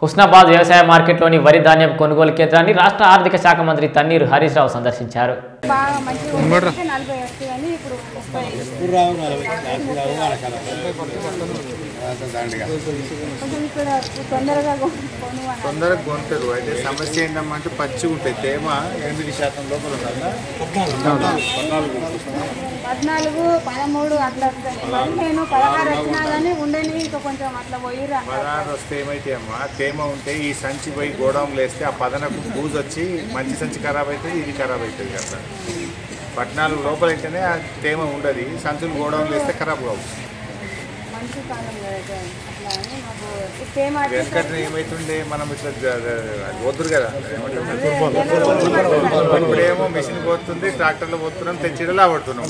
హుస్నాబాద్ వ్యవసాయ మార్కెట్లోని వరి ధాన్యం కొనుగోలు కేంద్రాన్ని రాష్ట్ర ఆర్థిక శాఖ మంత్రి తన్నీరు హరీష్ రావు సందర్శించారు బాగా మంచిగా ఉంటే నలభై వస్తుంది కానీ ఇప్పుడు ముప్పై కొంచెం ఇక్కడ తొందరగా కొను- కొను అన్నారు. తొందరగా కొంటారు అయితే సమస్య ఏంటంటే పచ్చి ఉంటాయి తేమ ఎనిమిది శాతం లోపల ఉండాలా పద్నాలుగు పదమూడు అట్లా వస్తాయి మరి నేను పదహారు వచ్చినా కానీ ఉండని ఇంకా కొంచెం అట్లా పోయిర్రు అన్నారు. పదహారు వస్తే ఏమైతే అమ్మా తేమ ఉంటే ఈ సంచి పోయి గోడౌన్లో వేస్తే ఆ పదనకు బూజు వచ్చి మంచి సంచి ఖరాబ్ అవుతుంది ఇది ఖరాబ్ అవుతుంది కదా పద్నాలుగు లోపలైతేనే ఆ తేమ ఉండదు సంచులు గోడౌన్లో వేస్తే ఖరాబ్ కావు మంచి కాలం కదా సార్. అట్లా అని మాకు ఈ తేమ వచ్చి వెనకట్న ఏమైతుండే మనం ఇట్లా జ- జ- అది వద్దురు కదా ఏమంటారు నెలలో ఇప్పుడేమో మిషన్ పోతుంది ట్రాక్టర్లో పోతున్నాం తెచ్చిడలా పడుతున్నాం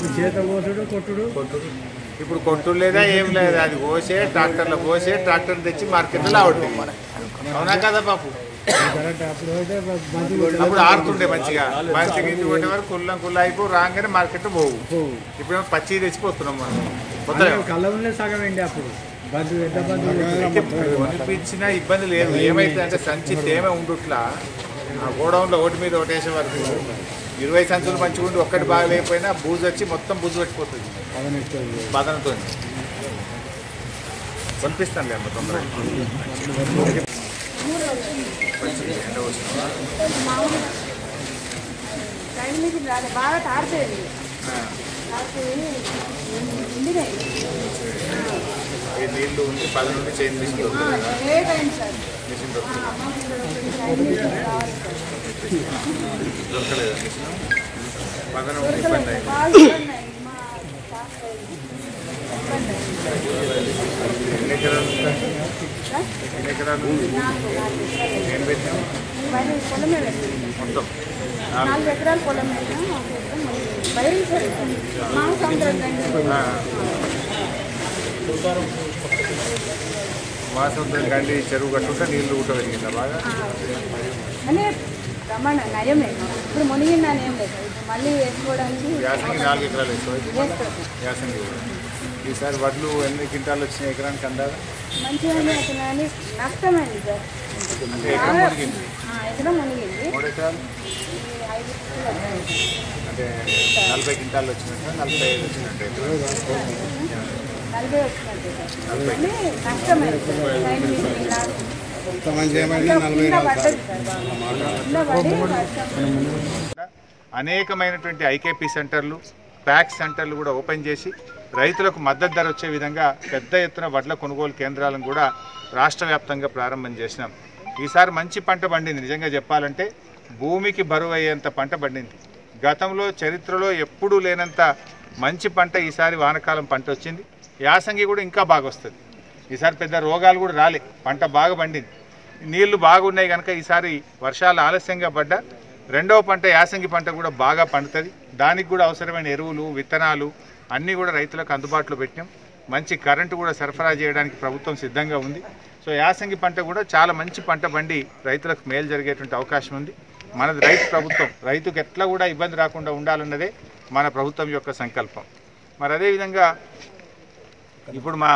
ఇప్పుడు కొట్టుడు లేదా ఏం లేదా అది కోసే ట్రాక్టర్లో కోసే ట్రాక్టర్ తెచ్చి మార్కెట్లో లావడుతుంది అవునా కదా బాపు అప్పుడు ఆడుతుండే మంచిగా మంచిగా ఇంటి కొట్టే వరకు కుల్లం కుల్ల అయిపో రాగానే మార్కెట్ పోవు ఇప్పుడు ఏమో పచ్చి తెచ్చిపోతున్నాం మనం కొత్తగా కళ్ళ సగం అండి అప్పుడు బంధు ఎంత బంధు అయితే కొనిపించినా ఇబ్బంది లేదు ఏమైతే అంటే సంచి తేమ ఉండుట్లా ఆ గోడౌన్లో ఒకటి మీద ఒకటి వేసే వరకు ఇరవై సంచులు మంచిగా ఉండి ఒక్కటి బాగా లేకపోయినా బూజు వచ్చి మొత్తం బూజు పెట్టిపోతుంది బాధనతో కొనిపిస్తాను లేదు తొందరగా మంచిది, ఎండ వచ్చిందా? టైం నుంచి రాలే బాగా తాడుతుంది ఆ, తాడుతుంది ఉండినాయి ఈ నీళ్లు ఉండి పది నుండి చైన్ మిషన్ దొరుకుతుంది కదా లేట్ అయింది సార్ మిషన్ దొరుకుతుంది మాకు ఇక్కడ కొంచెం టైం నుంచి రావాలి సార్ దొరకలేదు మిషన్ పదన ఉండి ఇబ్బంది అయింది బాగా ఇబ్బంది అయింది మా స్టాఫ్ అయింది. ఇబ్బంది అయింది. ఎన్ని ఎకరాలు ఎన్ని ఎకరాలు నాకు నాలుగు ఎకరాలు ఏం పెట్టాం బయట పొలమే పెట్టింది మొత్తం నాలుగు ఎకరాలు పొలం పెట్టినా ఒక ఎకరం మళ్ళీ బయట సరే మా సముద్రం దండి ఆ. వాసంతం గండి చెరువు కట్టుకుంటే నీళ్లు ఊట పెరిగిందా బాగా అనే రమణ నయమే ఇప్పుడు మునిగిందని ఏం లేదు ఇప్పుడు మళ్ళీ వేసుకోవడానికి యాసంగి నాలుగు ఎకరాలు వేసుకో వేస్తారు యాసంగి కూడా. ఈసారి వడ్లు ఎన్ని క్వింటాలు వచ్చినాయి ఎకరానికి అందాదా మంచిగానే అసలు అని నష్టమైంది సార్ అంటే ఎకరం మునిగింది ఆ, ఎకరం మునిగింది మూడు ఎకరాలు ఈ ఐదు కిలోలు వచ్చాయి. అంటే నలభై క్వింటాలు వచ్చినట్టు నలభై ఐదు వచ్చినట్టు నలభై వచ్చినట్టు సార్ కానీ నష్టమైంది సార్ టైం మిషన్ ఇలా కింద పడ్డది సార్ బాగా కింద పడి వర్షం అనేకమైనటువంటి ఐకేపీ సెంటర్లు ప్యాక్ సెంటర్లు కూడా ఓపెన్ చేసి రైతులకు మద్దతు ధర వచ్చే విధంగా పెద్ద ఎత్తున వడ్ల కొనుగోలు కేంద్రాలను కూడా రాష్ట్ర వ్యాప్తంగా ప్రారంభం చేసినాం ఈసారి మంచి పంట పండింది నిజంగా చెప్పాలంటే భూమికి బరువు అయ్యేంత పంట పండింది గతంలో చరిత్రలో ఎప్పుడూ లేనంత మంచి పంట ఈసారి వానకాలం పంట వచ్చింది యాసంగి కూడా ఇంకా బాగా వస్తుంది ఈసారి పెద్ద రోగాలు కూడా రాలే పంట బాగా పండింది నీళ్లు బాగున్నాయి కనుక ఈసారి వర్షాలు ఆలస్యంగా పడ్డా రెండవ పంట యాసంగి పంట కూడా బాగా పండుతుంది దానికి కూడా అవసరమైన ఎరువులు విత్తనాలు అన్నీ కూడా రైతులకు అందుబాటులో పెట్టినాం మంచి కరెంటు కూడా సరఫరా చేయడానికి ప్రభుత్వం సిద్ధంగా ఉంది సో యాసంగి పంట కూడా చాలా మంచి పంట పండి రైతులకు మేలు జరిగేటువంటి అవకాశం ఉంది మనది రైతు ప్రభుత్వం రైతుకు ఎట్లా కూడా ఇబ్బంది రాకుండా ఉండాలన్నదే మన ప్రభుత్వం యొక్క సంకల్పం మరి అదేవిధంగా ఇప్పుడు మా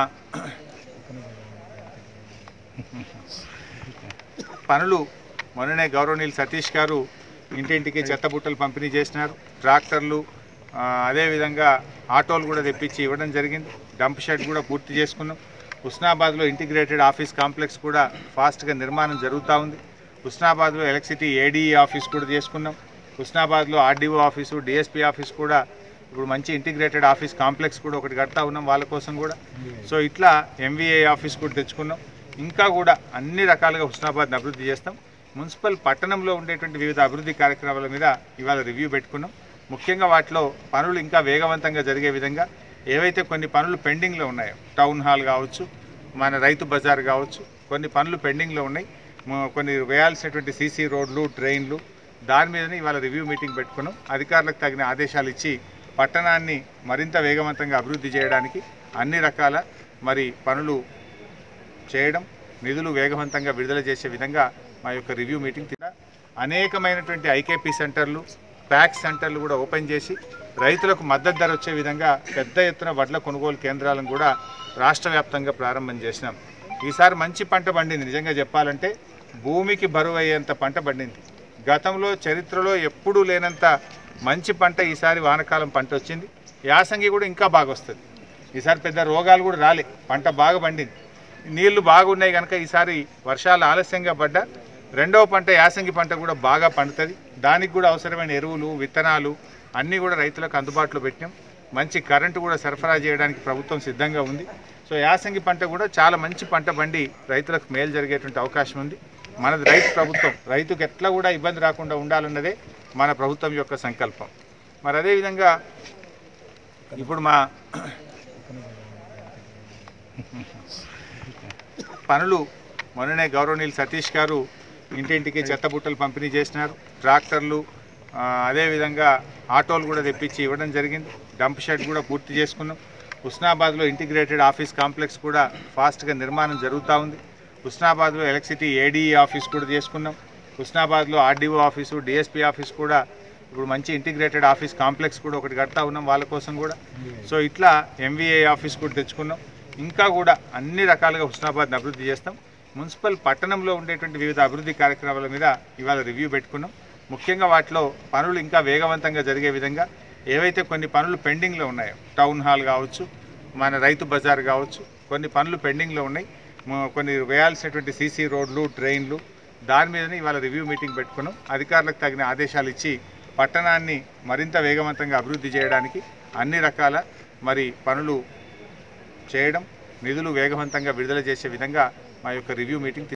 పనులు మొన్ననే గౌరవనీయులు సతీష్ గారు ఇంటింటికి చెత్తబుట్టలు పంపిణీ చేసినారు ట్రాక్టర్లు ఆ, అదేవిధంగా ఆటోలు కూడా తెప్పించి ఇవ్వడం జరిగింది డంప్ షెడ్ కూడా పూర్తి చేసుకున్నాం హుస్నాబాద్లో ఇంటిగ్రేటెడ్ ఆఫీస్ కాంప్లెక్స్ కూడా ఫాస్ట్గా నిర్మాణం జరుగుతూ ఉంది హుస్నాబాద్లో ఎలక్ట్రిసిటీ ఏడీఈ ఆఫీస్ కూడా చేసుకున్నాం హుస్నాబాద్లో ఆర్డీఓ ఆఫీసు డిఎస్పీ ఆఫీస్ కూడా ఇప్పుడు మంచి ఇంటిగ్రేటెడ్ ఆఫీస్ కాంప్లెక్స్ కూడా ఒకటి కడతా ఉన్నాం వాళ్ళ కోసం కూడా సో ఇట్లా ఎంవీఏ ఆఫీస్ కూడా తెచ్చుకున్నాం ఇంకా కూడా అన్ని రకాలుగా హుస్నాబాద్ని అభివృద్ధి చేస్తాం మున్సిపల్ పట్టణంలో ఉండేటువంటి వివిధ అభివృద్ధి కార్యక్రమాల మీద ఇవాళ రివ్యూ పెట్టుకున్నాం ముఖ్యంగా వాటిలో పనులు ఇంకా వేగవంతంగా జరిగే విధంగా ఏవైతే కొన్ని పనులు పెండింగ్లో ఉన్నాయో టౌన్ హాల్ కావచ్చు మన రైతు బజార్ కావచ్చు కొన్ని పనులు పెండింగ్లో ఉన్నాయి మ- కొన్ని వేయాల్సినటువంటి సీసీ రోడ్లు ట్రైన్లు దాని మీదనే ఇవాళ రివ్యూ మీటింగ్ పెట్టుకున్నాం అధికారులకు తగిన ఆదేశాలు ఇచ్చి పట్టణాన్ని మరింత వేగవంతంగా అభివృద్ధి చేయడానికి అన్ని రకాల మరి పనులు చేయడం నిధులు వేగవంతంగా విడుదల చేసే విధంగా మా యొక్క రివ్యూ మీటింగ్ తిన అనేకమైనటువంటి ఐకేపీ సెంటర్లు ప్యాక్ సెంటర్లు కూడా ఓపెన్ చేసి రైతులకు మద్దతు ధర వచ్చే విధంగా పెద్ద ఎత్తున వడ్ల కొనుగోలు కేంద్రాలను కూడా రాష్ట్ర వ్యాప్తంగా ప్రారంభం చేసినాం ఈసారి మంచి పంట పండింది నిజంగా చెప్పాలంటే భూమికి బరువు అయ్యేంత పంట పండింది గతంలో చరిత్రలో ఎప్పుడూ లేనంత మంచి పంట ఈసారి వానకాలం పంట వచ్చింది యాసంగి కూడా ఇంకా బాగా వస్తుంది ఈసారి పెద్ద రోగాలు కూడా రాలే పంట బాగా పండింది నీళ్లు బాగున్నాయి కనుక ఈసారి వర్షాలు ఆలస్యంగా పడ్డా రెండవ పంట యాసంగి పంట కూడా బాగా పండుతుంది దానికి కూడా అవసరమైన ఎరువులు విత్తనాలు అన్నీ కూడా రైతులకు అందుబాటులో పెట్టినాం మంచి కరెంటు కూడా సరఫరా చేయడానికి ప్రభుత్వం సిద్ధంగా ఉంది సో యాసంగి పంట కూడా చాలా మంచి పంట పండి రైతులకు మేలు జరిగేటువంటి అవకాశం ఉంది మనది రైతు ప్రభుత్వం రైతుకు ఎట్లా కూడా ఇబ్బంది రాకుండా ఉండాలన్నదే మన ప్రభుత్వం యొక్క సంకల్పం మరి అదేవిధంగా ఇప్పుడు మా పనులు మొన్ననే గౌరవనీయులు సతీష్ గారు ఇంటింటికి చెత్తబుట్టలు పంపిణీ చేసినారు ట్రాక్టర్లు ఆ, అదేవిధంగా ఆటోలు కూడా తెప్పించి ఇవ్వడం జరిగింది డంప్ షెడ్ కూడా పూర్తి చేసుకున్నాం హుస్నాబాద్లో ఇంటిగ్రేటెడ్ ఆఫీస్ కాంప్లెక్స్ కూడా ఫాస్ట్గా నిర్మాణం జరుగుతూ ఉంది హుస్నాబాద్లో ఎలక్ట్రిసిటీ ఏడీఈ ఆఫీస్ కూడా చేసుకున్నాం హుస్నాబాద్లో ఆర్డీఓ ఆఫీసు డిఎస్పీ ఆఫీస్ కూడా ఇప్పుడు మంచి ఇంటిగ్రేటెడ్ ఆఫీస్ కాంప్లెక్స్ కూడా ఒకటి కడతా ఉన్నాం వాళ్ళ కోసం కూడా సో ఇట్లా ఎంవీఏ ఆఫీస్ కూడా తెచ్చుకున్నాం ఇంకా కూడా అన్ని రకాలుగా హుస్నాబాద్ని అభివృద్ధి చేస్తాం మున్సిపల్ పట్టణంలో ఉండేటువంటి వివిధ అభివృద్ధి కార్యక్రమాల మీద ఇవాళ రివ్యూ పెట్టుకున్నాం ముఖ్యంగా వాటిలో పనులు ఇంకా వేగవంతంగా జరిగే విధంగా ఏవైతే కొన్ని పనులు పెండింగ్లో ఉన్నాయో టౌన్ హాల్ కావచ్చు మన రైతు బజార్ కావచ్చు కొన్ని పనులు పెండింగ్లో ఉన్నాయి మ- కొన్ని వేయాల్సినటువంటి సీసీ రోడ్లు ట్రైన్లు దాని మీదనే ఇవాళ రివ్యూ మీటింగ్ పెట్టుకున్నాం అధికారులకు తగిన ఆదేశాలు ఇచ్చి పట్టణాన్ని మరింత వేగవంతంగా అభివృద్ధి చేయడానికి అన్ని రకాల మరి పనులు చేయడం నిధులు వేగవంతంగా విడుదల చేసే విధంగా మా యొక్క రివ్యూ మీటింగ్